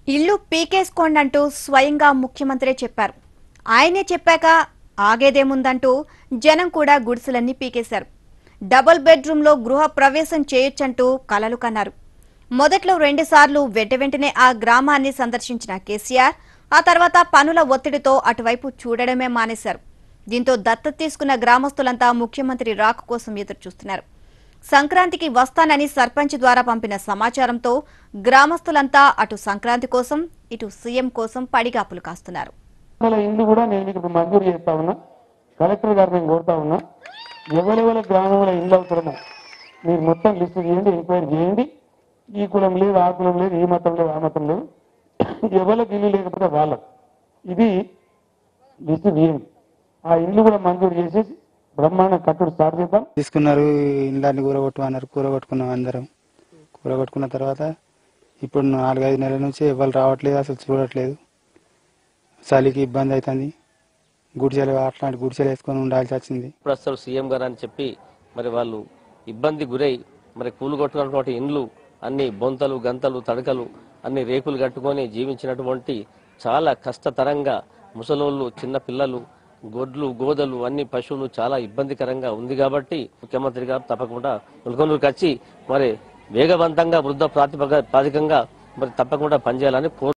ఇల్లు పీకేసుకోండి అంటూ స్వయంగా ముఖ్యమంత్రే చెప్పారు ఆయనే చెప్పాక ఆగేదేముందంటూ జనం కూడా గుడిసెలన్నీ పీకేశారు డబుల్ బెడ్రూమ్లో గృహ ప్రవేశం చేయొచ్చంటూ కలలు కన్నారు మొదట్లో రెండుసార్లు వెంట వెంటనే ఆ గ్రామాన్ని సందర్శించిన కేసీఆర్ ఆ తర్వాత పనుల ఒత్తిడితో అటువైపు చూడడమే మానేశారు దీంతో దత్తత తీసుకున్న గ్రామస్తులంతా ముఖ్యమంత్రి రాక కోసం ఎదురు చూస్తున్నారు సంక్రాంతికి వస్తానని సర్పంచ్ ద్వారా పంపిన సమాచారంతో గ్రామస్తులంతా అటు సంక్రాంతి కోసం ఇటు సీఎం కోసం పడిగాపులు కాస్తున్నారు వందల ఇండ్లు కూడా నేను మీకు ఇప్పుడు మంజూరు చేస్తా ఉన్నా కలెక్టర్ గారు నేను కోరుతా ఉన్నా ఎవరెవరి గ్రామంలో ఇండ్లు అవసరమో మీరు మొత్తం లిస్ట్ చేయండి ఎంక్వైరీ చేయండి ఈ కులం లేదు ఆ కులం లేదు ఈ మతం లేదు ఆ మతం లేదు ఎవరికి ఇల్లు లేకపోతే వాళ్ళకు ఇది లిస్ట్ చేయండి ఆ ఇండ్లు కూడా మంజూరు చేసేసి బ్రహ్మాండ కట్టుడు స్టార్ట్ చేద్దాం తీసుకున్నారు ఇండ్లన్నీ కూరగొట్టమన్నారు కూరగొట్టుకున్నాం అందరం కూరగొట్టుకున్న తర్వాత ఇప్పుడు నాలుగైదు నెలల నుంచి ఎవరు రావట్లేదు అసలు చూడట్లేదు చలికి ఇబ్బంది అవుతుంది గుడిసెలు అట్లాంటి గుడిసెలు వేసుకొని ఉండాల్సి వచ్చింది ఇప్పుడు వస్తారు సీఎం గారు అని చెప్పి మరి వాళ్ళు ఇబ్బంది గురై మరి కూలు కొట్టుకున్నటువంటి ఇండ్లు అన్ని బొంతలు గంతలు తడకలు అన్ని రేకులు కట్టుకొని జీవించినటువంటి చాలా కష్టతరంగా ముసలోళ్ళు చిన్న పిల్లలు గొడ్లు గోదలు అన్ని పశువులు చాలా ఇబ్బందికరంగా ఉంది కాబట్టి ముఖ్యమంత్రి గారు తప్పకుండా ముల్కొండూరుకి వచ్చి మరి వేగవంతంగా వృద్ధ ప్రాతిపదికంగా మరి తప్పకుండా పనిచేయాలని కోరు